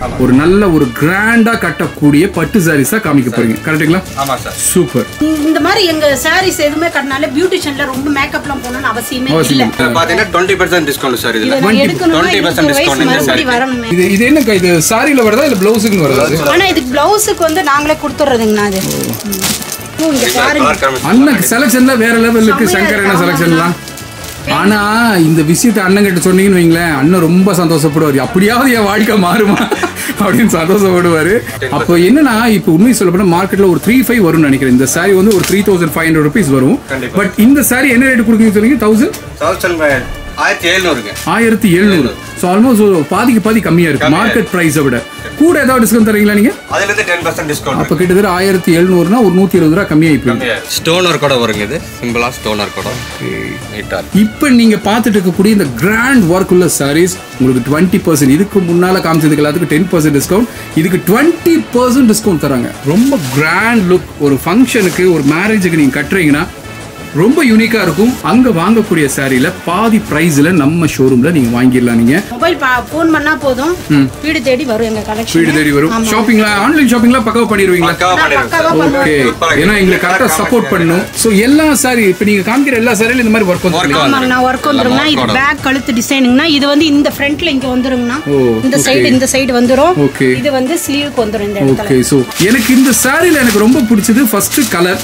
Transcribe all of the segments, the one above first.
ஒரு நல்ல ஒரு கிராண்டா கட்டக்கூடிய பட்டு சாரீஸா காமிக்க போறீங்க கரெக்ட்டுங்களா ஆமா சார் சூப்பர் இந்த மாதிரி எங்க சாரீஸ் எதுவுமே கட்டினாலே பியூட்டிஷியன்ல ரொம்ப மேக்கப்லாம் போகணும்னு அவசியமே அவசியம் இல்ல இல்லை. பாத்தீங்கன்னா டுவெண்ட்டி பர்சன்ட் டிஸ்கவுண்ட் சார் இதை இதுல நான் எடுக்கணும்னா 20% இருபது வயசு discount இந்த மறுபடி saree. வரணுமே இது இது என்னக்கா இது சாரியில வருதா இல்ல பிளவுஸுக்கு வருதா அது? ஆனா இதுக்கு பிளவுஸுக்கு வந்து நாங்களே கொடுத்துட்றதுங்கண்ணா அது ம். ஓ, இங்க பாருங்க கலர் காம்பினேஷன் அண்ணன் செலக்ஷன்ல வேற லெவல் இருக்கு செம்மையா சங்கர் இருக்கு, என்ன ஆமாண்ணா. செலக்ஷன்லாம் ஆனா இந்த விஷயத்தை அண்ணன் கிட்ட சொன்னீங்கன்னு வைங்களேன் அண்ணன் ரொம்ப சந்தோஷப்படுவார் அப்படியாவது என் வாழ்க்கை மாறுமா அப்படின்னு சந்தோஷப்படுவாரு அப்போ என்னன்னா இப்போ உண்மை சொல்ல போனா மார்க்கெட்ல ஒரு த்ரீ ஃபைவ் வரும்னு நினைக்கிறேன் இந்த சாரி வந்து ஒரு three thousand five hundred rupees வரும் கண்டிப்பா. பட் இந்த சாரி என்ன ரேட் கொடுக்குறீங்க சொன்னீங்க தௌசண்ட் தௌசண்ட் ஆயிரத்தி எழுநூறுங்க ஆயிரத்தி எழுநூறு ஸோ ஆல்மோஸ்ட் பாதிக்கு பாதி கம்மியா இருக்கு கம்மியா மார்க்கெட் ப்ரைஸை விட கூட ஏதாவது டிஸ்கவுண்ட் தரீங்களா நீங்க அதுல இருந்து டென் பர்சன்ட் டிஸ்கவுண்ட் அப்போ கிட்டத்தட்ட ஆயிரத்தி எழுநூறுனா ஒரு நூத்தி இருபது ரூபா கம்மியாகி போயிடும் ஸ்டோனர் கூட வருங்க இது சிம்பிளா ஸ்டோனர் கூட நீட்டா இருக்கு இப்போ நீங்க பார்த்துட்டு இருக்கக்கூடிய இந்த கிராண்ட் ஒர்க் உள்ள சாரீஸ் உங்களுக்கு டுவெண்ட்டி பர்சன்ட் இதுக்கு முன்னால காமிச்சதுக்கு எல்லாத்துக்கும் டென் பர்சன்ட் டிஸ்கவுண்ட் இதுக்கு டுவெண்ட்டி பர்சன்ட் டிஸ்கவுண்ட் தராங்க ரொம்ப கிராண்ட் லுக் ஒரு ஃபங்க்ஷனுக்கு ஒரு மேரேஜுக்கு நீங்க கட்டுறீங்கன்னா ரொம்ப யூனிக்கா இருக்கும் அங்க வாங்கக்கூடிய சாரியில பாதி பிரைஸ்ல நம்ம ஷோரூம்ல நீங்க வாங்கிடலாம் நீங்க மொபைல் ஃபோன் பண்ணா போதும் வீடு தேடி வரும் எங்க கலெக்ஷன் வீடு தேடி வரும் ஷாப்பிங்ல ஆன்லைன் ஷாப்பிங்ல பக்காவா பண்ணிடுவீங்களா பக்காவா பண்ணிடுங்க பக்காவா சார். பண்ணுவோம் ஓகே ஏன்னா எங்களுக்கு கரெக்டா சப்போர்ட் பண்ணணும் ஸோ எல்லா சாரி இப்போ நீங்க காமிக்கிற எல்லா சாரியிலும் இந்த மாதிரி ஒர்க் Work வந்து ஆமாங்கண்ணா ஒர்க் வந்துருங்கண்ணா இது பேக் கழுத்து டிசைனுங்கண்ணா இது வந்து இந்த ஃப்ரண்ட்ல இங்க வந்துருங்கண்ணா ஓ, இந்த okay. சைடு இந்த சைடு வந்துரும் Okay. இது வந்து ஸ்லீவுக்கு வந்துரும் இந்த இடத்துல ஓகே ஸோ எனக்கு இந்த சாரியில் எனக்கு ரொம்ப பிடிச்சது ஃபர்ஸ்ட் கலர்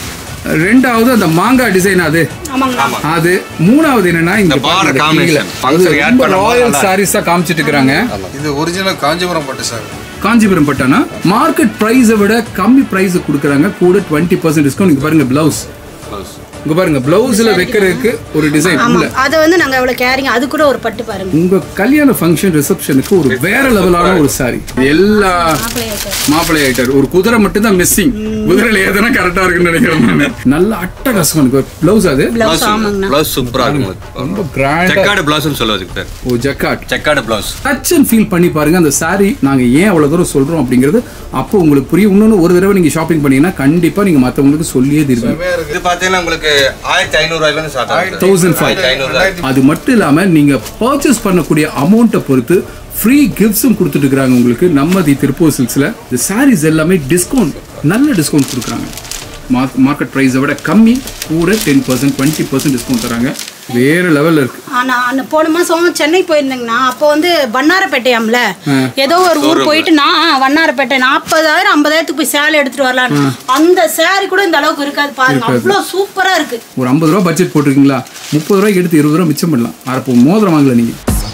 ரெண்டாவது அந்த மாங்காய் டிசைன் அது ஆமாங்கண்ணா அது மூணாவது என்னன்னா இந்த இந்த border பாருங்க, combination. கீழே. Function அது add ரொம்ப பண்ணும்போது ராயல் நல்லா சாரீஸா காமிச்சிட்டு இருக்காங்க இது ஒரிஜினல் காஞ்சிபுரம் பட்டு சார் காஞ்சிபுரம் பட்டானா மார்க்கெட் பிரைஸை விட கம்மி பிரைஸ் கொடுக்குறாங்க கூட டுவெண்ட்டி பர்சன்ட் டிஸ்கவுண்ட் இங்க பாருங்க பிளவுஸ் இங்க பாருங்க பிளவுஸ்ல வைக்கிறதுக்கு ஒரு டிசைன் ஆமா உள்ள அது வந்து நாங்க அவ்வளவு கேரிங் அது கூட ஒரு பட்டு பாருங்க உங்க கல்யாண ஃபங்க்ஷன் ரிசப்ஷனுக்கு ஒரு வேற லெவலான ஒரு சாரி எல்லா மாப்பிள்ளை ஐட்டர் ஒரு குதிரை மட்டும் தான் மிஸ்ஸிங் குதிரையில ஏதனா கரெக்டா இருக்குன்னு நினைக்கிறேன் நானு. நல்ல அட்டகாசம் எனக்கு பிளவுஸ் அது பிளவுஸ் ஆமாங்கண்ணா பிளவுஸ் சூப்பரா இருக்கும் ரொம்ப கிராண்டா செக்காடு பிளவுஸ்னு சொல்லுவதுக்கு பேர் ஓ ஜக்காட் செக்காடு பிளவுஸ் டச் அண்ட் ஃபீல் பண்ணி பாருங்க அந்த saree நாங்க ஏன் அவ்வளவு தூரம் சொல்றோம் அப்படிங்கிறது அப்போ உங்களுக்கு புரியும் இன்னொன்னு ஒரு தடவை நீங்க ஷாப்பிங் பண்ணீங்கன்னா கண்டிப்பா நீங்க மத்தவங்களுக்கு சொல்லியே தருவீங்க இது பாத்தீங்கன்னா உங்களுக்கு ஆயிரத்தி ஐநூறு ரூபாயில இருந்து ஸ்டார்ட் ஆகுது தௌசண்ட் ஃபைவ் ஆயிரத்தி ஐநூறு ரூபாய் அது மட்டும் இல்லாம நீங்க பர்ச்சேஸ் பண்ணக்கூடிய அமௌண்ட்டை பொறுத்து ஃப்ரீ கிஃப்ட்ஸும் கொடுத்துட்டு இருக்காங்க உங்களுக்கு நம்ம தி திருப்பூர் சில்க்ஸ்ல இந்த சாரீஸ் எல்லாமே டிஸ்கவுண்ட் நல்ல டிஸ்கவுண்ட் கொடுக்குறாங்க மார்க்கெட் ப்ரைஸை விட கம்மி கூட ten percent twenty percent discount தராங்க வேற லெவல்ல இருக்கு ஆனா அந்த போன மாசம் சென்னை போயிருந்தேங்கண்ணா அப்போ வந்து வண்ணாரப்பேட்டையாம்ல ஏதோ ஒரு ஊர் போயிட்டு நான் ஆ, வண்ணாரப்பேட்டை நாற்பதாயிரம் ஐம்பதாயிரத்துக்கு போய் சேலை எடுத்துட்டு வரலாம் அந்த சேரீ கூட இந்த அளவுக்கு இருக்காது பாருங்க அவ்வளவு சூப்பரா இருக்கு ஒரு ஐம்பது ரூபா பட்ஜெட் போட்டிருக்கீங்களா முப்பது ரூபாய்க்கு எடுத்து இருபது ரூபா மிச்சம் பண்ணலாம் அப்போ மோதிரம் வாங்கல நீங்க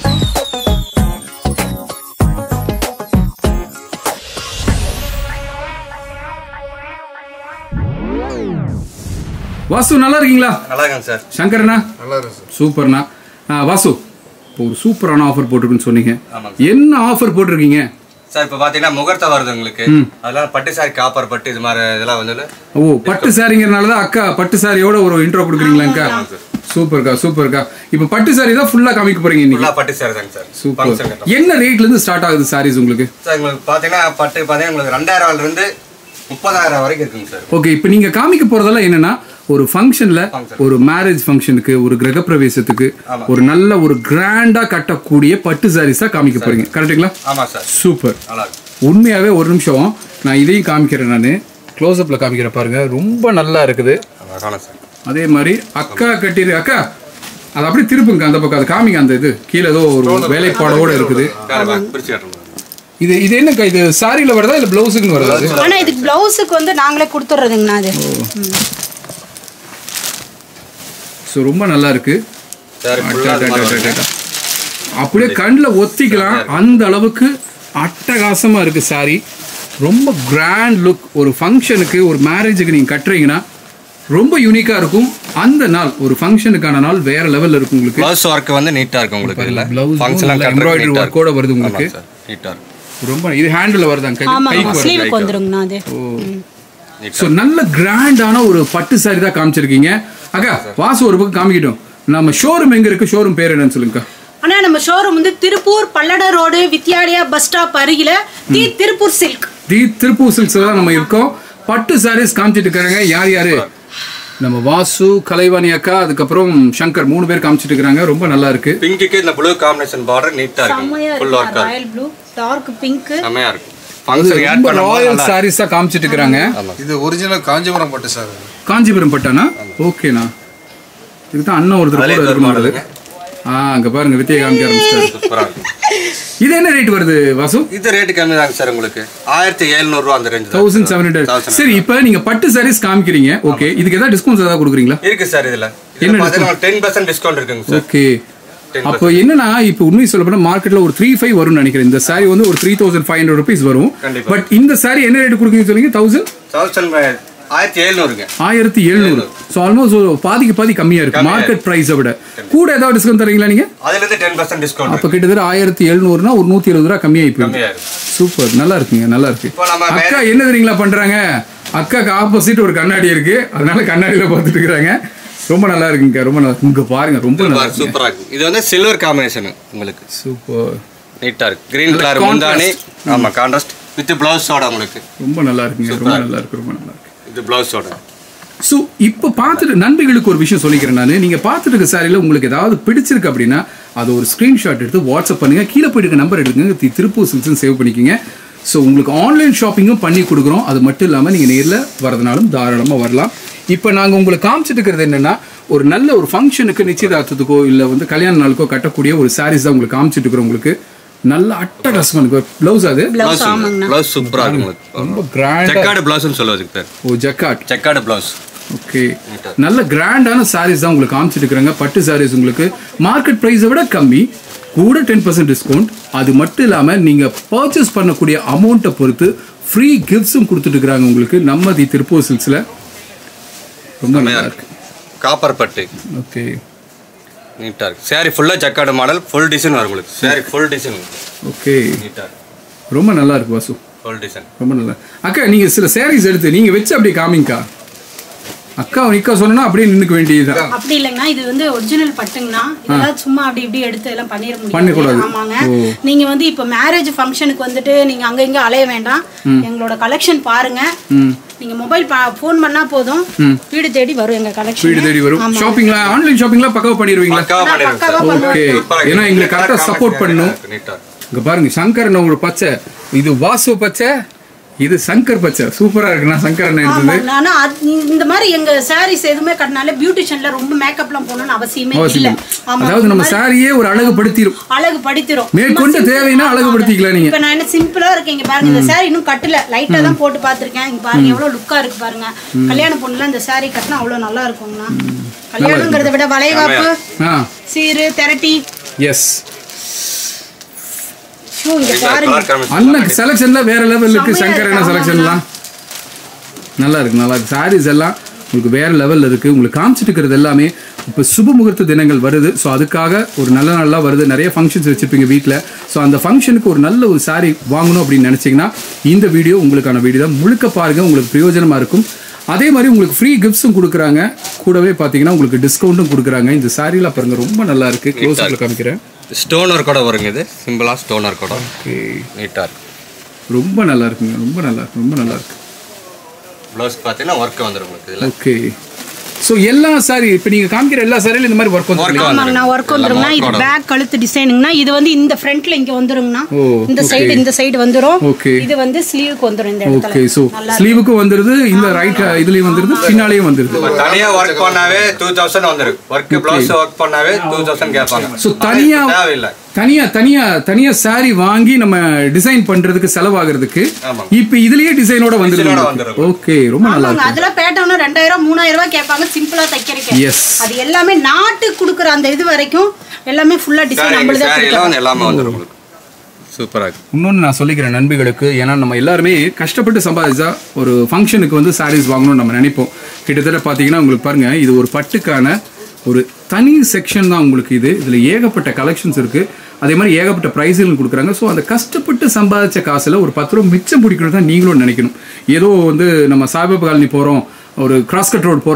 வாசு நல்லா இருக்கீங்களா நல்லா இருக்காங்க சார் சங்கரண்ணா நல்லா இருக்கு சார் சூப்பர்ண்ணா ஆ, வாசு இப்போ ஒரு சூப்பரான ஆஃபர் போட்டிருக்குன்னு சொன்னீங்க ஆமாங்க. என்ன ஆஃபர் போட்டிருக்கீங்க சார் இப்போ பாத்தீங்கன்னா முகூர்த்தம் வருது உங்களுக்கு அதெல்லாம் பட்டு சாரி காப்பர் பட்டு இது மாதிரி இதெல்லாம் வந்து ஓ பட்டு சாரிங்கிறனால தான் அக்கா பட்டு சாரியோட ஒரு இன்ட்ரோ கொடுக்குறீங்களாக்கா சூப்பர்க்கா சூப்பர்க்கா இப்போ பட்டு சாரி தான் ஃபுல்லா காமிக்க போறீங்க இன்னைக்கு ஃபுல்லா பட்டு சாரி தாங்க சார் சூப்பர் ஃபங்க்ஷன் கட்டம் என்ன ரேட்ல இருந்து ஸ்டார்ட் ஆகுது சாரீஸ் உங்களுக்கு சார் உங்களுக்கு பாத்தீங்கன்னா பட்டு பாத்தீங்கன்னா உங்களுக்கு ரெண்டாயிரம் ரூபாயில இருந்து முப்பதாயிரம் வரைக்கும் இருக்குங்க சார் ஓகே இப்போ நீங்க காமிக்க போறதெல்லாம் என்னன்னா ஒரு ஃபங்க்ஷன்ல Function. ஒரு மேரேஜ் ஃபங்க்ஷனுக்கு ஒரு கிரகப்பிரவேசத்துக்கு ஆமா. ஒரு நல்ல ஒரு கிராண்டா கட்டக்கூடிய பட்டு சாரீஸா காமிக்க போறீங்க கரெக்ட்டுங்களா ஆமா சார் சூப்பர் நல்லா இருக்கு உண்மையாவே ஒரு நிமிஷம் நான் இதையும் காமிக்கிறேன் நான் க்ளோஸ்அப்ல காமிக்கிறேன் பாருங்க ரொம்ப நல்லா இருக்குது அழகான சார் அதே மாதிரி அக்கா கட்டிரு அக்கா அது அப்படியே திருப்புங்க அந்த பக்கம் அது காமிங்க அந்த இது கீழே ஏதோ ஒரு வேலைப்பாடோட இருக்குது வேற back பிரிச்சு காட்டுறேன் இது இது என்னக்கா இது சாரியில வருதா இல்ல பிளவுஸுக்குன்னு வருதா அது? ஆனா இதுக்கு பிளவுஸுக்கு வந்து நாங்களே கொடுத்துட்றதுங்கண்ணா அது ஸோ ரொம்ப நல்லா இருக்கு சார் ஃபுல்லா அட, அட, அட, அட. அப்படியே கண்ணில் ஒத்திக்கலாம் அந்த அளவுக்கு அட்டகாசமா இருக்கு சாரி ரொம்ப கிராண்ட் லுக் ஒரு ஃபங்க்ஷனுக்கு ஒரு மேரேஜுக்கு நீங்க கட்டுறீங்கன்னா ரொம்ப யூனிக்கா இருக்கும் அந்த நாள் ஒரு ஃபங்க்ஷனுக்கான நாள் வேற லெவல்ல இருக்கும் உங்களுக்கு பிளவுஸ் ஒர்க் வந்து நீட்டா இருக்கும் உங்களுக்கு இதுல blouse ஃபங்க்ஷன்லாம் நல்லா embroidery work ஓட வருது உங்களுக்கு. சார் நீட்டா இருக்கும் ரொம்ப இது ஹேண்டில் வருதாங்க கை ஆமா கைக்கு வருது ஸ்லீவுக்கு வந்துருங்கண்ணா அது ஸோ நல்ல கிராண்டான ஒரு பட்டு சாரி தான் காமிச்சிருக்கீங்க அக்கா வாசு ஒரு பக்கம் காமிக்கிட்டோம் நம்ம ஷோரூம் எங்க இருக்கு ஷோரூம் பேர் என்னன்னு சொல்லுங்க ஆனா நம்ம ஷோரூம் வந்து திருப்பூர் பல்லட ரோடு வித்யாலயா பஸ் ஸ்டாப் அருகில the Tiruppur silk the Tiruppur சில்க்ஸ்ல தான் நம்ம இருக்கோம் பட்டு சாரீஸ் காமிச்சிட்டு இருக்காங்க யார் யாரு நம்ம வாசு கலைவாணி அக்கா அதுக்கப்புறம் சங்கர் மூணு பேர் காமிச்சிட்டு இருக்காங்க ரொம்ப நல்லா இருக்கு பிங்க்குக்கு இந்த ப்ளூ காம்பினேஷன் பார்டர் நீட்டா செம்மையா இருக்கும் ஃபுல் இருக்கு work royal blue dark pink செம்மையா இருக்கும் ஃபங்க்ஷனுக்கு ஆட் ரொம்ப பண்ணும்போது ராயல் நல்லா சாரீஸ் தான் காமிச்சிட்டு இருக்காங்க இது ஒரிஜினல் காஞ்சிபுரம் பட்டு சார் இது. காஞ்சிபுரம் பட்டானா ஓகேண்ணா இதுதான் அண்ணன் ஒருத்தர் அதுலயே கூட ஒரு இருக்கு மாடலுங்க. ஆ அங்க பாருங்க வித்தியை காமிக்க ஆரம்பிச்சிட்டாரு சூப்பரா இருக்கும் இது என்ன ரேட் வருது வாசு இது ரேட்டு கம்மி தாங்க சார் உங்களுக்கு ஆயிரத்தி எழுநூறுவா அந்த ரேஞ்ச் தௌசண்ட் செவன் ஹண்ட்ரட் சரி இப்போ நீங்க பட்டு சாரீஸ் காமிக்கிறீங்க ஓகே இதுக்கு ஏதாவது டிஸ்கவுண்ட் ஏதாவது கொடுக்குறீங்களா இருக்கு சார் இதுல என்ன இது பார்த்தீங்கன்னா டென் பர்சன்ட் டிஸ்கவுண்ட் இருக்குங்க சார் ஓகே அப்போ என்னன்னா இப்போ உண்மை சொல்ல போனா மார்க்கெட்ல ஒரு த்ரீ ஃபைவ் வரும்னு நினைக்கிறேன் இந்த சாரி வந்து ஒரு three thousand five hundred rupees வரும் கண்டிப்பா. பட் இந்த சாரி என்ன ரேட் கொடுக்குறீங்க சொன்னீங்க தௌசண்ட் தௌசண்ட் ஆயிரத்தி எழுநூறுங்க ஆயிரத்தி எழுநூறு ஸோ ஆல்மோஸ்ட் பாதிக்கு பாதி கம்மியா இருக்கு கம்மியா மார்க்கெட் ப்ரைஸை விட கூட ஏதாவது டிஸ்கவுண்ட் தரீங்களா நீங்க அதுல இருந்து டென் பர்சன்ட் டிஸ்கவுண்ட் அப்போ கிட்டத்தட்ட ஆயிரத்தி எழுநூறுனா ஒரு நூத்தி எழுபது ரூபா கம்மியாகி போயிருக்கு கம்மியா இருக்கும் சூப்பர் நல்லா இருக்குங்க நல்லா இருக்கு இப்போ நம்ம அக்கா என்ன தெரியுங்களா பண்றாங்க அக்காக்கு ஆப்போசிட் ஒரு கண்ணாடி இருக்கு அதனால கண்ணாடியில பார்த்துட்டு இருக்காங்க ரொம்ப நல்லா இருக்குங்க ரொம்ப நல்லா இருக்கு. இங்க பாருங்க ரொம்ப நல்லா இருக்கு சூப்பரா இருக்கு இது வந்து சில்வர் காம்பினேஷன் உங்களுக்கு சூப்பர் நீட்டா இருக்கு கிரீன் கலர் முந்தானி ஆமா கான்ட்ராஸ்ட் வித் பிளவுஸோட உங்களுக்கு ரொம்ப நல்லா இருக்குங்க ரொம்ப நல்லா இருக்கு ரொம்ப நல்லா இருக்கு இது பிளவுஸோட ஸோ இப்போ பார்த்துட்டு நண்பர்களுக்கு ஒரு விஷயம் சொல்லிக்கிறேன் நான் நீங்கள் பார்த்துட்டு இருக்க சாரியில் உங்களுக்கு ஏதாவது பிடிச்சிருக்கு அப்படின்னா அது ஒரு ஸ்க்ரீன்ஷாட் எடுத்து வாட்ஸ்அப் பண்ணுங்க கீழே போயிட்டு நம்பர் எடுத்துங்க தி- திருப்பூர் சில்க்ஸ்னு சேவ் பண்ணிக்கோங்க ஸோ உங்களுக்கு ஆன்லைன் ஷாப்பிங்கும் பண்ணி கொடுக்குறோம் அது மட்டும் இல்லாமல் நீங்கள் நேரில் வரதுனாலும் தாராளமாக வரலாம் இப்போ நாங்கள் உங்களுக்கு காமிச்சிட்டு இருக்கிறது என்னென்னா ஒரு நல்ல ஒரு ஃபங்க்ஷனுக்கு நிச்சயதார்த்தத்துக்கோ இல்லை வந்து கல்யாண நாளுக்கோ கட்டக்கூடிய ஒரு சாரீஸ் தான் உங்களுக்கு காமிச்சிட்டு இருக்கிறோம் உங்களுக்கு நல்ல அட்டகாசமாக இருக்கு ப்ளவுஸ் அது பிளவுஸ் ஆமாங்கண்ணா பிளவுஸ் சூப்பரா இருக்கும் உங்களுக்கு ரொம்ப கிராண்டாக செக்காடு பிளவுஸ்னு சொல்லுவதுக்கு பேர் ஓ ஜக்காட் செக்காடு பிளவுஸ் ஓகே நல்ல கிராண்டான சாரீஸ் தான் உங்களுக்கு காமிச்சிட்டு இருக்கிறாங்க பட்டு சாரீஸ் உங்களுக்கு மார்க்கெட் ப்ரைஸை விட கம்மி கூட டென் பர்சன்ட் டிஸ்கவுண்ட் அது மட்டும் இல்லாமல் நீங்கள் பர்ச்சேஸ் பண்ணக்கூடிய அமௌண்ட்டை பொறுத்து ஃப்ரீ கிஃப்ட்ஸும் கொடுத்துட்டு இருக்கிறாங்க உங்களுக்கு நம்ம தி திருப்பூர் சில்க்ஸில் ரொம்ப நல்லா இருக்கு காப்பர் பட்டு ஓகே நீட்டா இருக்கு சாரி ஃபுல்லா ஜக்காடு மாடல் ஃபுல் டிசைன் வரும் உங்களுக்கு சாரி ஃபுல் டிசைன் ஓகே நீட்டா ரொம்ப நல்லா இருக்கு வாசு ஃபுல் டிசைன் ரொம்ப நல்லா அக்கா நீங்கள் சில சாரீஸ் எடுத்து நீங்கள் வச்சு அப்படியே காமிங்கக்கா அக்கா நிற்க சொன்னா அப்படியே நின்னுக்க வேண்டியதுதான் அப்படி இல்லைங்கண்ணா இது வந்து ஒரிஜினல் பட்டுங்கண்ணா இதெல்லாம் சும்மா அப்படி இப்படி எடுத்து எல்லாம் பண்ணிட பண்ணக்கூடாது. முடியாது ஆமாங்க நீங்க வந்து இப்ப மேரேஜ் ஃபங்க்ஷனுக்கு வந்துட்டு நீங்க அங்க இங்க அலைய வேண்டாம் எங்களோட கலெக்ஷன் பாருங்க நீங்க மொபைல் ஃபோன் பண்ணா போதும் வீடு தேடி வரும் எங்க கலெக்ஷன் வீடு தேடி வரும் ஷாப்பிங்லாம் ஆன்லைன் ஷாப்பிங்லாம் பக்காவா பண்ணிடுவீங்களா பக்காவா பண்ணிடுங்க பக்காவா சார் பண்ணுவோம். ஓகே ஏன்னா எங்களுக்கு கரெக்டாக சப்போர்ட் பண்ணணும் நீட்டா இங்க பாருங்க சங்கரன் ஒரு பச்சை இது வாசு பச்சை இது சங்கர் பச்சை சூப்பரா இருக்குண்ணா சங்கர் அண்ணன் எடுத்தது ஆமாங்க. ஆனா அது- இந்த மாதிரி எங்க சாரீஸ் எதுவுமே கட்டினால பியூட்டிஷியன்ல ரொம்ப மேக்கப்லாம் போகணும்னு அவசியமே இல்ல அவசியம் ஆமா அதாவது நம்ம சாரியே ஒரு அழகுபடுத்திடும் அழகு படுத்திரும் மேற்கொண்டு தேவைன்னா அழகுபடுத்திக்கலாம் நீங்க இப்ப நான் என்ன சிம்பிளா இருக்கேன் இங்க பாருங்க இந்த சாரி இன்னும் கட்டல லைட்டா தான் போட்டு பாத்திருக்கேன் இங்க பாருங்க எவ்வளவு லுக்கா இருக்கு பாருங்க கல்யாண பொண்ணுல இந்த சாரி கட்டினா அவ்வளவு நல்லா இருக்குங்கண்ணா கல்யாணங்கிறத விட வளைகாப்பு ஆ சீரு திரட்டி எஸ் ஷூ இங்க பாருங்க கலர் காம்பினேஷன் அண்ணன் செலெக்ஷன்ல வேற லெவல் இருக்கு செம்மையா சங்கர் இருக்கு, அண்ணன் செலெக்ஷன்லாம் நல்லா இருக்கு நல்லா இருக்கு சாரீஸ் எல்லாம் உங்களுக்கு வேற லெவல்ல இருக்கு உங்களுக்கு காமிச்சிட்டு இருக்கிறது எல்லாமே இப்போ சுப முகூர்த்த தினங்கள் வருது ஸோ அதுக்காக ஒரு நல்ல நாளாக வருது நிறைய ஃபங்க்ஷன்ஸ் வச்சிருப்பீங்க வீட்டில் ஸோ அந்த ஃபங்க்ஷனுக்கு ஒரு நல்ல ஒரு saree வாங்கணும் அப்படின்னு நினச்சிங்கன்னா இந்த வீடியோ உங்களுக்கான வீடியோ தான் முழுக்க பாருங்க உங்களுக்கு பிரயோஜனமாக இருக்கும் அதே மாதிரி உங்களுக்கு ஃப்ரீ கிஃப்ட்ஸும் கொடுக்குறாங்க கூடவே பார்த்தீங்கன்னா உங்களுக்கு டிஸ்கவுண்ட்டும் கொடுக்குறாங்க இந்த சாரீலாம் பாருங்க ரொம்ப நல்லா இருக்கு க்ளோஸ் காமிக்கிறேன் ஸ்டோன் ஒர்க் கூட வருங்க இது சிம்பிளா ஸ்டோன் ஒர்க் கூட ஓகே நீட்டா இருக்கு ரொம்ப நல்லா இருக்குங்க ரொம்ப நல்லா இருக்கு ரொம்ப நல்லா இருக்கு ப்ளவுஸ் பார்த்தீங்கன்னா ஒர்க் வந்துடும் உங்களுக்கு இதில் ஓகே ஸோ எல்லா சாரி இப்போ நீங்கள் காமிக்கிற எல்லா சாரியிலும் இந்த மாதிரி ஒர்க் வந்து ஒர்க் ஆமாங்கண்ணா ஒர்க் வந்துருங்கண்ணா இது பேக் கழுத்து டிசைனுங்கண்ணா இது வந்து இந்த ஃப்ரண்ட்ல இங்க வந்துருங்கண்ணா ஓ, இந்த சைடு இந்த சைடு வந்துரும் Okay. இது வந்து ஸ்லீவுக்கு வந்துரும் இந்த ஓகே இடத்துல ஸோ ஸ்லீவுக்கும் வந்துருது இந்த ரைட் இதுலேயும் வந்துருது பின்னாலேயும் வந்துருது தனியா ஒர்க் பண்ணாவே டூ தௌசண்ட் வந்துருக்கு ஒர்க் பிளவுஸ் ஒர்க் பண்ணாவே டூ தௌசண்ட் கேட்பாங்க ஸோ தனியா தேவையில்லை தனியா தனியா தனியா சாரி வாங்கி நம்ம டிசைன் பண்றதுக்கு செலவாகிறதுக்கு ஆமாம். இப்போ இதுலயே டிசைனோட டிசைனோட வந்துருது வந்துரும். ஓகே ரொம்ப நல்லா ஆமாங்க இருக்கு அதெல்லாம் பேட்டர்னா ரெண்டாயிரம் மூணாயிரம் ரூபாய் கேட்பாங்க சிம்பிளா தைக்கிறதுக்கு எஸ் அது எல்லாமே நாட்டுக்கு கொடுக்குற அந்த இது வரைக்கும் எல்லாமே ஃபுல்லா டிசைன் சாரி நம்மளுதான் சாரி எல்லாம் கொடுக்குறோம் வந்து எல்லாமே வந்துடும் உங்களுக்கு சூப்பரா இருக்கு இன்னொன்று நான் சொல்லிக்கிறேன் நண்பிகளுக்கு ஏன்னா நம்ம எல்லாருமே கஷ்டப்பட்டு சம்பாதிச்சா ஒரு ஃபங்க்ஷனுக்கு வந்து சாரீஸ் வாங்கணும்னு நம்ம நினைப்போம் கிட்டத்தட்ட பார்த்தீங்கன்னா உங்களுக்கு பாருங்க இது ஒரு பட்டுக்கான ஒரு தனி செக்ஷன் தான் உங்களுக்கு இது இதில் ஏகப்பட்ட கலெக்ஷன்ஸ் இருக்கு அதே மாதிரி ஏகப்பட்ட ப்ரைஸுகள் கொடுக்குறாங்க ஸோ அந்த கஷ்டப்பட்டு சம்பாதிச்ச காசில் ஒரு பத்து ரூபா மிச்சம் பிடிக்கணும் தான் நீங்களும் நினைக்கணும் ஏதோ வந்து நம்ம சாய்பாபா காலனி போகிறோம் ஒரு கிராஸ் கட் ரோடு போகிறோம்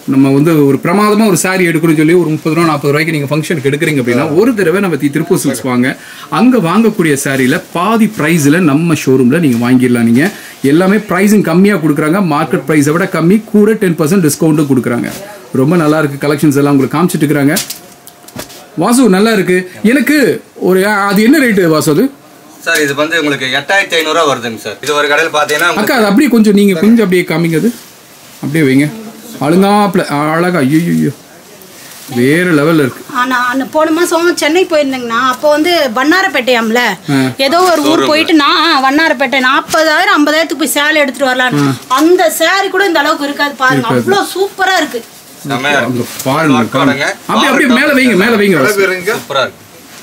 நம்ம வந்து ஒரு பிரமாதமா ஒரு saree எடுக்கணும்னு சொல்லி ஒரு முப்பது ரூபா நாற்பது ரூபாய்க்கு நீங்க ஃபங்க்ஷனுக்கு எடுக்கிறீங்க அப்படின்னா ஒரு தடவை நம்ம தி- திருப்பூர் சில்க்ஸ் வாங்க அங்க வாங்கக்கூடிய சாரியில பாதி பிரைஸ்ல நம்ம ஷோரூம்ல நீங்க வாங்கிடலாம் நீங்க எல்லாமே ப்ரைஸும் கம்மியா கொடுக்குறாங்க மார்க்கெட் ப்ரைஸை விட கம்மி கூட டென் பர்சன்ட் டிஸ்கவுண்ட்டும் கொடுக்குறாங்க ரொம்ப நல்லா இருக்கு கலெக்ஷன்ஸ் எல்லாம் உங்களுக்கு காமிச்சிட்டு இருக்கிறாங்க வாசு நல்லா இருக்கு எனக்கு ஒரு அது என்ன ரேட்டு வாசு அது சார் இது வந்து உங்களுக்கு எட்டாயிரத்தி ஐநூறுரூவா வருதுங்க சார் இது ஒரு கடையில் பார்த்தீங்கன்னா உங்களுக்கு அக்கா அது அப்படியே கொஞ்சம் நீங்க கொஞ்சம் அப்படியே காமிங்க அது அப்படியே வைங்க அழுங்காப்புல அழகா ஐயோ வேற லெவல்ல இருக்கு ஆனா அந்த போன மாசம் சென்னை போயிருந்தேங்கண்ணா அப்போ வந்து வண்ணாரப்பேட்டையாம்ல ஏதோ ஒரு ஊர் போயிட்டு நான் ஆ, வண்ணாரப்பேட்டை நாற்பதாயிரம் ஐம்பதாயிரத்துக்கு போய் சேலை எடுத்துட்டு வரலாம் அந்த சேரீ கூட இந்த அளவுக்கு இருக்காது பாருங்க அவ்வளோ சூப்பரா இருக்கு செம்மையா அங்க இருக்கு பாருங்க Work பாருங்க. ஆடுங்க. அப்படியே அப்படியே மேல வைங்க மேல வைங்க வாசு. பேருங்க சூப்பரா இருக்கு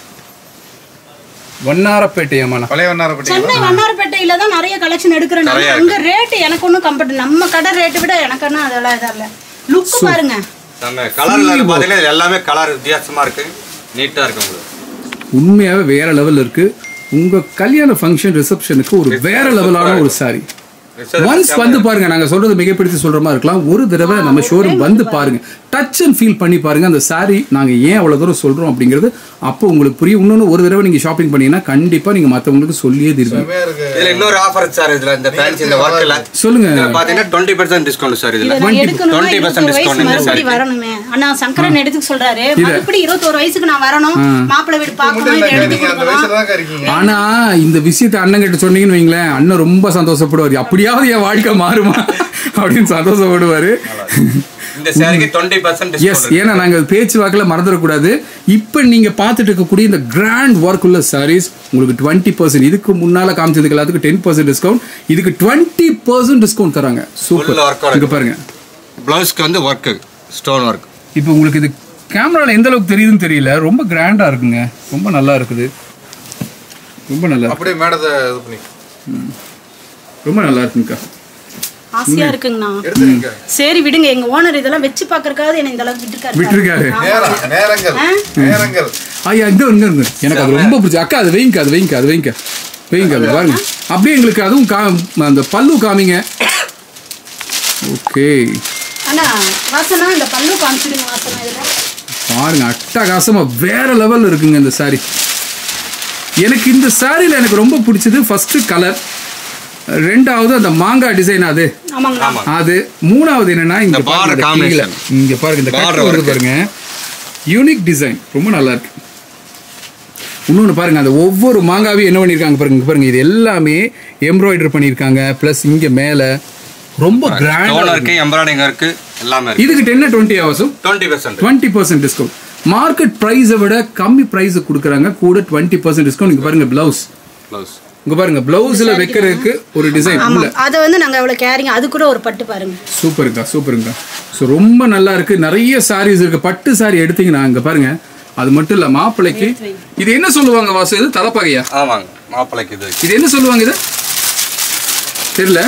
வண்ணாரப்பேட்டை அம்மாண்ணா பழைய வண்ணாரப்பட்டி சென்னை வண்ணாரப்பேட்டையில தான் நிறைய கலெக்ஷன் எடுக்கிறேன் நான். நிறைய அங்க ரேட் எனக்கு ஒன்றும் கம்பெனி நம்ம கடை ரேட்டை விட எனக்கு என்ன அதெல்லாம் இதா இல்ல லுக் பாருங்க செம்ம கலர்ல பார்த்தீங்கன்னா இது எல்லாமே கலர் வித்தியாசமா இருக்கு நீட்டா இருக்கு உங்களுக்கு உண்மையாவே வேற லெவல்ல இருக்கு உங்க கல்யாண ஃபங்க்ஷன் ரிசப்ஷனுக்கு ஒரு வேற லெவலான ஒரு சாரி ஒன்ஸ் வந்து பாருங்க நாங்க சொல்றது மிகப்படுத்தி சொல்ற மாதிரி இருக்கலாம் ஒரு தடவை நம்ம ஷோரூம் வந்து பாருங்க டச் அண்ட் ஃபீல் பண்ணி பாருங்க அந்த சாரி நாங்க ஏன் அவ்வளவு தூரம் சொல்றோம் அப்படிங்கிறது அப்போ உங்களுக்கு புரியும் இன்னொன்னு ஒரு தடவை நீங்க ஷாப்பிங் பண்ணீங்கன்னா கண்டிப்பா நீங்க மத்தவங்களுக்கு சொல்லியே தீர்வீங்க செம்மையா இருக்கு இதுல இன்னொரு ஆஃபர் சார் இதுல இந்த ஃபேன்சி இந்த ஒர்க்ல சொல்லுங்க பாத்தீங்கன்னா டுவெண்ட்டி பர்சன்ட் டிஸ்கவுண்ட் சார் இதுல இதை நான் எடுக்கணும்னா 20% இருபத்தொரு வயசு discount இந்த மறுபடி சாரிக்கு. வரணுமே அண்ணா சங்கரன் எடுத்துக்க சொல்றாரு மறுபடி இருபத்தோரு வயசுக்கு நான் வரணும் மாப்பிள்ளை வீடு பார்க்கணும் இதை எடுத்து நீங்க அந்த கொடுக்கணும் வயசுல தான் இருக்கீங்க ஆனா இந்த விஷயத்தை அண்ணன் கிட்ட சொன்னீங்கன்னு வைங்களேன் அண்ணன் ரொம்ப சந்தோஷப்படுவார் அப்படியாவது என் வாழ்க்கை மாறுமா அப்படின்னு சந்தோஷப்படுவாரு இந்த சாரிக்கு டுவெண்ட்டி பர்சன்ட் எஸ் டிஸ்கவுண்ட் ஏன்னா நாங்க பேச்சு வாக்கில் மறந்துடக்கூடாது இப்போ நீங்க பார்த்துட்டு இருக்கக்கூடிய இந்த கிராண்ட் ஒர்க் உள்ள சாரீஸ் உங்களுக்கு டுவெண்ட்டி பர்சன்ட் இதுக்கு முன்னால காமிச்சதுக்கு எல்லாத்துக்கும் டென் பர்சன்ட் டிஸ்கவுண்ட் இதுக்கு டுவெண்ட்டி பர்சன்ட் டிஸ்கவுண்ட் தராங்க சூப்பர் Full work ஓட இங்க பாருங்க பிளவுஸ்க்கு வந்து ஒர்க் ஸ்டோன் ஒர்க் இப்போ உங்களுக்கு இது கேமரால எந்த அளவுக்கு தெரியுதுன்னு தெரியல ரொம்ப கிராண்டா இருக்குங்க ரொம்ப நல்லா இருக்குது ரொம்ப நல்லா இருக்கு அப்படியே மேடத்தை இது பண்ணி ரொம்ப நல்லா இருக்குங்கக்கா ஆசையா இருக்குங்கண்ணா எடுத்துருங்க சரி விடுங்க எங்க ஓனர் இதெல்லாம் வச்சு பாக்குறதுக்காக என்ன இந்த அளவுக்கு விட்டுருக்காரு விட்டுருக்காரு நேரம் நேரங்கள் நேரங்கள் ஐயா இங்க இங்க இங்க எனக்கு அது ரொம்ப பிடிச்சி அக்கா அது வைங்க அது வைங்க அது வைங்க வைங்க அது பாருங்க அப்படியே எங்களுக்கு அதுவும் கா அந்த பல்லு காமிங்க ஓகே அண்ணா வாசனா இந்த பல்லு காமிச்சிடுங்க வாசனா இதுல பாருங்க அட்டகாசமா வேற லெவல்ல இருக்குங்க இந்த saree எனக்கு இந்த சாரியில் எனக்கு ரொம்ப பிடிச்சது ஃபர்ஸ்ட் கலர் ரெண்டாவது அந்த மாங்காய் டிசைன் அது ஆமாங்கண்ணா ஆமா அது மூணாவது என்னன்னா இங்க இந்த border பாருங்க இந்த கீழே. combination. இங்க பாருங்க இந்த Border கட்டு வருது work. பாருங்க யூனிக் டிசைன் ரொம்ப நல்லா இருக்கு இன்னொன்று பாருங்க அந்த ஒவ்வொரு மாங்காவையும் என்ன பண்ணியிருக்காங்க பாருங்க இங்க பாருங்க இது எல்லாமே எம்ப்ராய்டர் பண்ணியிருக்காங்க ப்ளஸ் இங்க மேல ரொம்ப ஸ்டோன் கிராண்ட் இருக்கு எம்ப்ராய்டிங் இருக்கு எல்லாமே இருக்கு இதுக்கு டென் டுவெண்ட்டி ஆவர்ஸும் twenty percent twenty percent discount market ப்ரைஸை விட கம்மி ப்ரைஸ் கொடுக்குறாங்க கூட டுவெண்ட்டி பர்சன்ட் டிஸ்கவுண்ட் இங்க பாருங்க பிளவுஸ் பிளவுஸ் இங்க பாருங்க பிளவுஸ்ல வைக்கிறதுக்கு ஒரு டிசைன் ஆமா அதை வந்து நாங்க அவ்வளவு கேரிங் அது கூட ஒரு பட்டு பாருங்க சூப்பருங்கக்கா சூப்பருங்கக்கா ஸோ ரொம்ப நல்லா இருக்கு நிறைய சாரீஸ் இருக்கு பட்டு சாரி எடுத்தீங்கன்னா இங்க பாருங்க அது மட்டும் இல்ல மாப்பிள்ளைக்கு இது என்ன சொல்லுவாங்க வாசு இது தலைப்பாகையா ஆமாங்க மாப்பிள்ளைக்கு இது இது என்ன சொல்லுவாங்க இது தெரியல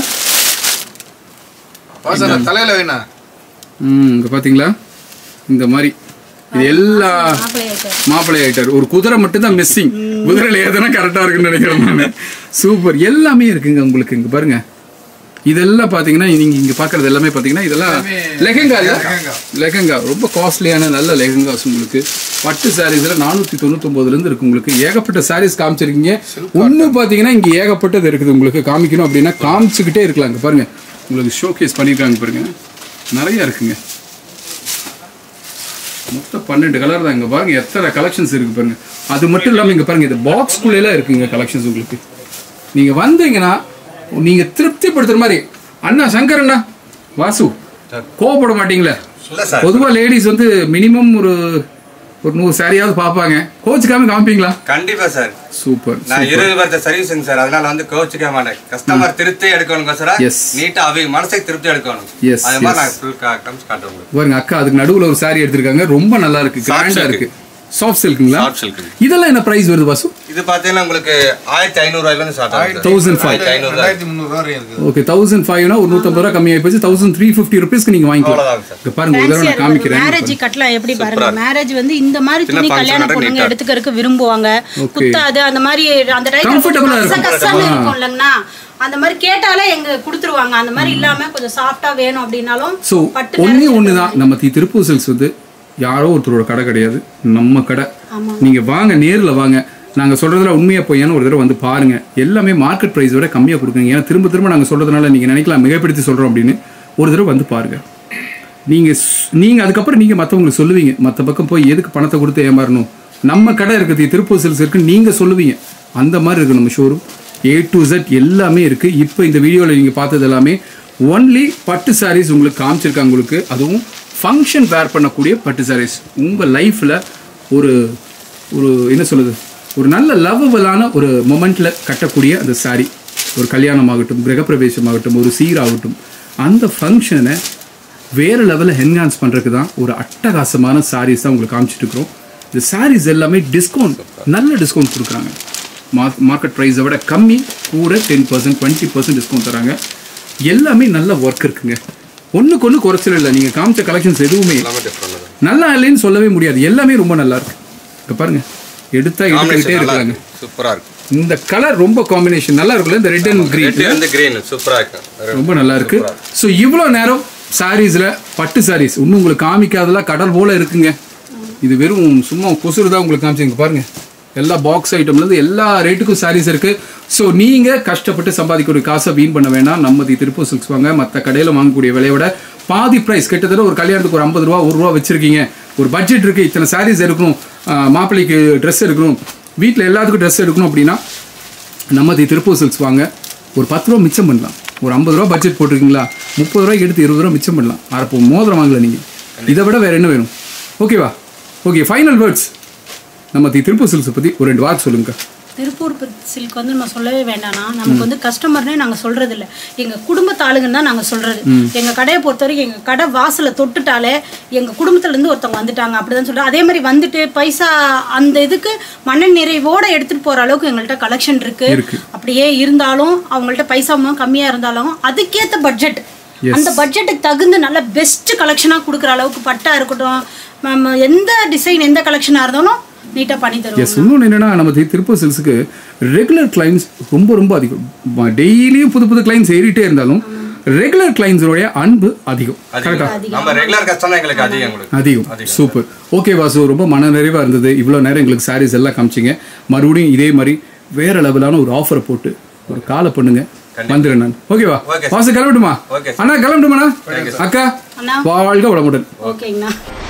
வாசன தலையில வேணா ம் இங்க பாத்தீங்களா இந்த மாதிரி இது எல்லா மாப்பிள்ளை ஆயிட்டாரு. மாப்பிள்ளை ஆயிட்டார் ஒரு குதிரை மட்டும் தான் மிஸ்ஸிங் குதிரையில ஏதனா கரெக்டா இருக்குன்னு நினைக்கிறேன் நான் சூப்பர் எல்லாமே இருக்குங்க உங்களுக்கு இங்க பாருங்க இதெல்லாம் பாத்தீங்கன்னா நீங்க இங்க பாக்குறது எல்லாமே பாத்தீங்கன்னா இதெல்லாம் லெஹங்கா இல்ல லெஹங்கா ரொம்ப காஸ்ட்லியான நல்ல லெஹங்காஸ் உங்களுக்கு பட்டு சாரீஸ்ல நானூத்தி தொண்ணூத்தொன்பதுல இருந்து இருக்கு உங்களுக்கு ஏகப்பட்ட சாரீஸ் காமிச்சிருக்கீங்க ஒண்ணு பாத்தீங்கன்னா இங்க ஏகப்பட்டது இருக்குது உங்களுக்கு காமிக்கணும் அப்படின்னா காமிச்சுக்கிட்டே இருக்கலாம் இங்க பாருங்க உங்களுக்கு ஷோகேஸ் பண்ணிருக்காங்க பாருங்க நிறைய இருக்குங்க மொத்தம் பன்னெண்டு கலர் தான் இங்க பாருங்க எத்தனை கலெக்ஷன்ஸ் இருக்கு பாருங்க அது மட்டும் இல்லாம இங்க பாருங்க இந்த பாக்ஸ்குள்ளேலாம் இருக்குங்க கலெக்ஷன்ஸ் உங்களுக்கு நீங்க வந்தீங்கன்னா நீங்க திருப்திப்படுத்துற மாதிரி அண்ணா சங்கர் அண்ணா வாசு கோவப்பட மாட்டீங்களே இல்ல சார் பொதுவா லேடிஸ் வந்து மினிமம் ஒரு ஒரு நூறு சாரியாவது பார்ப்பாங்க கோச்சுக்காம காமிப்பீங்களா கண்டிப்பா சார் சூப்பர் நான் இருபது வருஷ சர்வீஸுங்க சார் அதனால வந்து கோச்சிக்க மாட்டேன் கஸ்டமர் திருப்தி எடுக்கணும் சார் Yes. நீட்டா அவங்க மனசுக்கு திருப்தி எடுக்கணும் Yes, அது மாதிரி yes. நான் ஃபுல் காமிச்சு காட்டுறேன் உங்களுக்கு பாருங்க அக்கா அதுக்கு நடுவுல ஒரு சாரி எடுத்திருக்காங்க ரொம்ப நல்லா இருக்கு கிராண்டா Soft இருக்கு சாஃப்ட் சில்க்குங்களா Soft silk. இதெல்லாம் என்ன பிரைஸ் வருது பாசு இது பாத்தீங்கன்னா உங்களுக்கு ஆயிரத்தி ஐநூறு ரூபாயில இருந்து ஸ்டார்ட் ஆகுது தௌசண்ட் ஃபைவ் ரெண்டாயிரத்தி முந்நூறு ரூபா வரையும் இருக்குது ஓகே தௌசண்ட் ஃபைவ்னா ஒரு நூற்றம்பது ரூபா கம்மியாகி போச்சு தௌசண்ட் த்ரீ ஃபிஃப்டி ருபீஸ்க்கு நீங்கள் வாங்கிக்கலாம் அவ்வளவுதாங்க சார் இங்க பாருங்க ஒரு தடவை நான் காமிக்கிறேன் மேரேஜ் கட்டலாம் எப்படி பாருங்க மேரேஜ் வந்து இந்த மாதிரி சின்ன துணி function கல்யாண நடக்க பொண்ணுங்க neat ஆ எடுத்துக்கறதுக்கு விரும்புவாங்க குத்தாது அந்த மாதிரி அந்த Comfortable ஆ டைம்ல இருக்கும். கசகசன்னு இருக்கும் இல்லைங்கண்ணா அந்த மாதிரி கேட்டாலே எங்க கொடுத்துருவாங்க அந்த மாதிரி இல்லாம கொஞ்சம் சாஃப்டா வேணும் அப்படின்னாலும் ஸோ பட்டு ஒண்ணே நிறைஞ்ச ஒன்று தான் நம்ம தி திருப்பூர் சில்க்ஸ் வந்து யாரோ ஒருத்தரோட கடை கிடையாது நம்ம கடை நீங்க வாங்க நேர்ல வாங்க நாங்க சொல்றதுல உண்மையா பொய்யான்னு ஒரு தடவை வந்து பாருங்க எல்லாமே மார்க்கெட் ப்ரைஸ் விட கம்மியா கொடுக்குங்க ஏன்னா திரும்ப திரும்ப நாங்க சொல்றதுனால நீங்க நினைக்கலாம் மிகப்படுத்தி சொல்றோம் அப்படின்னு ஒரு தடவை வந்து பாருங்க நீங்க ஸ்- நீங்க அதுக்கப்புறம் நீங்க மத்தவங்களுக்கு சொல்லுவீங்க மத்த பக்கம் போய் எதுக்கு பணத்தை கொடுத்து ஏமாறணும் நம்ம கடை இருக்குது திருப்பூர் சில்க்ஸ் இருக்கு நீங்க சொல்லுவீங்க அந்த மாதிரி இருக்கு நம்ம ஷோரூம் ஏ டு Z எல்லாமே இருக்கு இப்போ இந்த வீடியோவில் நீங்க பார்த்தது எல்லாமே ஒன்லி பட்டு sarees உங்களுக்கு காமிச்சிருக்காங்க உங்களுக்கு அதுவும் ஃபங்க்ஷன் வேர் பண்ணக்கூடிய பட்டு sarees உங்க லைஃப்ல ஒரு ஒரு என்ன சொல்லுது ஒரு நல்ல லவ்வபிளான ஒரு மொமெண்ட்ல கட்டக்கூடிய அந்த saree ஒரு கல்யாணம் ஆகட்டும் கிரகப்பிரவேசம் ஆகட்டும் ஒரு சீராகட்டும் அந்த ஃபங்க்ஷனை வேற லெவலில் என்ஹான்ஸ் பண்ணுறதுக்கு தான் ஒரு அட்டகாசமான சாரீஸ் தான் உங்களுக்கு காமிச்சிட்டு இருக்கிறோம் இந்த சாரீஸ் எல்லாமே டிஸ்கவுண்ட் நல்ல டிஸ்கவுண்ட் கொடுக்குறாங்க மார்க் மார்க்கெட் ப்ரைஸை விட கம்மி கூட ten percent twenty percent discount தராங்க எல்லாமே நல்ல ஒர்க் இருக்குங்க ஒன்றுக்கு ஒன்று குறைச்சல் இல்லை நீங்கள் காமிச்ச கலெக்ஷன்ஸ் எதுவுமே எல்லாமே டிஃப்ரெண்ட் தான் நல்லா இல்லைன்னு சொல்லவே முடியாது எல்லாமே ரொம்ப நல்லா இருக்கு இங்க பாருங்க எடுத்தா எடுத்துக்கிட்டே காம்பினேஷன் நல்லா இருக்காங்க இருக்கு சூப்பரா இருக்கு இந்த கலர் ரொம்ப காம்பினேஷன் நல்லா இருக்குல்ல இந்த ரெட் அண்ட் கிரீன் ரெட் வந்து கிரீன் சூப்பரா இருக்கு ரொம்ப நல்லா இருக்கு ஸோ இவ்வளோ நேரம் சாரீஸ்ல பட்டு சாரீஸ் இன்னும் உங்களுக்கு காமிக்காதெல்லாம் கடல் போல இருக்குங்க இது வெறும் சும்மா கொசுறு தான் உங்களுக்கு காமிச்சிங்க பாருங்க எல்லா பாக்ஸ் ஐட்டம்லேருந்து எல்லா ரேட்டுக்கும் சாரீஸ் இருக்கு ஸோ நீங்க கஷ்டப்பட்டு சம்பாதிக்கக்கூடிய காசை வீண் பண்ண வேணாம் நம்ம தி திருப்பூர் சில்க்ஸ் வாங்க மற்ற கடையில் வாங்கக்கூடிய விலையோட பாதி ப்ரைஸ் கிட்டத்தட்ட ஒரு கல்யாணத்துக்கு ஒரு ஐம்பது ரூபா ஒரு ரூபா வச்சிருக்கீங்க ஒரு பட்ஜெட் இருக்கு இத்தனை சாரீஸ் எடுக்கணும் ஆஹ் மாப்பிள்ளைக்கு ட்ரெஸ் எடுக்கணும் வீட்டில் எல்லாத்துக்கும் ட்ரெஸ் எடுக்கணும் அப்படின்னா நம்ம தி திருப்பூர் சில்க்ஸ் வாங்க ஒரு பத்து ரூபா மிச்சம் பண்ணலாம் ஒரு ஐம்பது ரூபா பட்ஜெட் போட்டிருக்கீங்களா முப்பது ரூபாய்க்கு எடுத்து இருபது ரூபா மிச்சம் பண்ணலாம் அப்போ மோதிரம் வாங்கல நீங்கள் இதை விட வேற என்ன வேணும் ஓகேவா ஓகே ஃபைனல் வேர்ட்ஸ் நம்ம தி திருப்பூர் சில்க்ஸை பற்றி ஒரு ரெண்டு வார்த்தை சொல்லுங்க திருப்பூர் சில்க் வந்து நம்ம சொல்லவே வேண்டாம்னா நமக்கு வந்து கஸ்டமர்னே நாங்க சொல்றது இல்ல எங்க குடும்பத்து ஆளுங்கன்னு தான் நாங்க சொல்றது எங்க கடையை பொறுத்த வரைக்கும் எங்க கடை வாசலை தொட்டுட்டாலே எங்க குடும்பத்துல இருந்து ஒருத்தவங்க வந்துட்டாங்க அப்படிதான் சொல்றேன் அதே மாதிரி வந்துட்டு பைசா அந்த இதுக்கு மன நிறைவோட எடுத்துட்டு போற அளவுக்கு எங்கள்கிட்ட கலெக்ஷன் இருக்கு இருக்கு. அப்படியே இருந்தாலும் அவங்கள்ட்ட பைசா இன்னும் கம்மியா இருந்தாலும் அதுக்கேத்த பட்ஜெட் அந்த பட்ஜெட்டுக்கு தகுந்த நல்ல பெஸ்ட் கலெக்ஷனா கொடுக்குற அளவுக்கு பட்டா இருக்கட்டும் நம்ம எந்த டிசைன் எந்த கலெக்ஷனா இருந்தாலும் நீட்டா பண்ணி தருவோம் எஸ் இன்னொன்று என்னன்னா நம்ம தி திருப்பூர் சில்க்ஸுக்கு ரெகுலர் கிளைண்ட்ஸ் ரொம்ப ரொம்ப அதிகம் டெய்லியும் புது புது கிளைண்ட்ஸ் ஏறிட்டே இருந்தாலும் ரெகுலர் கிளைண்ட்ஸோடைய அன்பு அதிகம் கரெக்டா நம்ம ரெகுலர் கஸ்டமர் எங்களுக்கு அதிகம் உங்களுக்கு அதிகம் சூப்பர் ஓகே வாசு ரொம்ப மன நிறைவா இருந்தது இவ்வளோ நேரம் எங்களுக்கு சாரீஸ் எல்லாம் காமிச்சிங்க மறுபடியும் இதே மாதிரி வேற லெவலான ஒரு ஆஃபரை போட்டு ஒரு காலை பண்ணுங்க வந்துடுறேன் நான் ஓகேவா Okay. வாசு கிளம்பட்டுமா Okay. அண்ணா கிளம்பட்டுமாண்ணா அக்கா அண்ணா. வாழ்க வளமுடன் ஓகேங்கண்ணா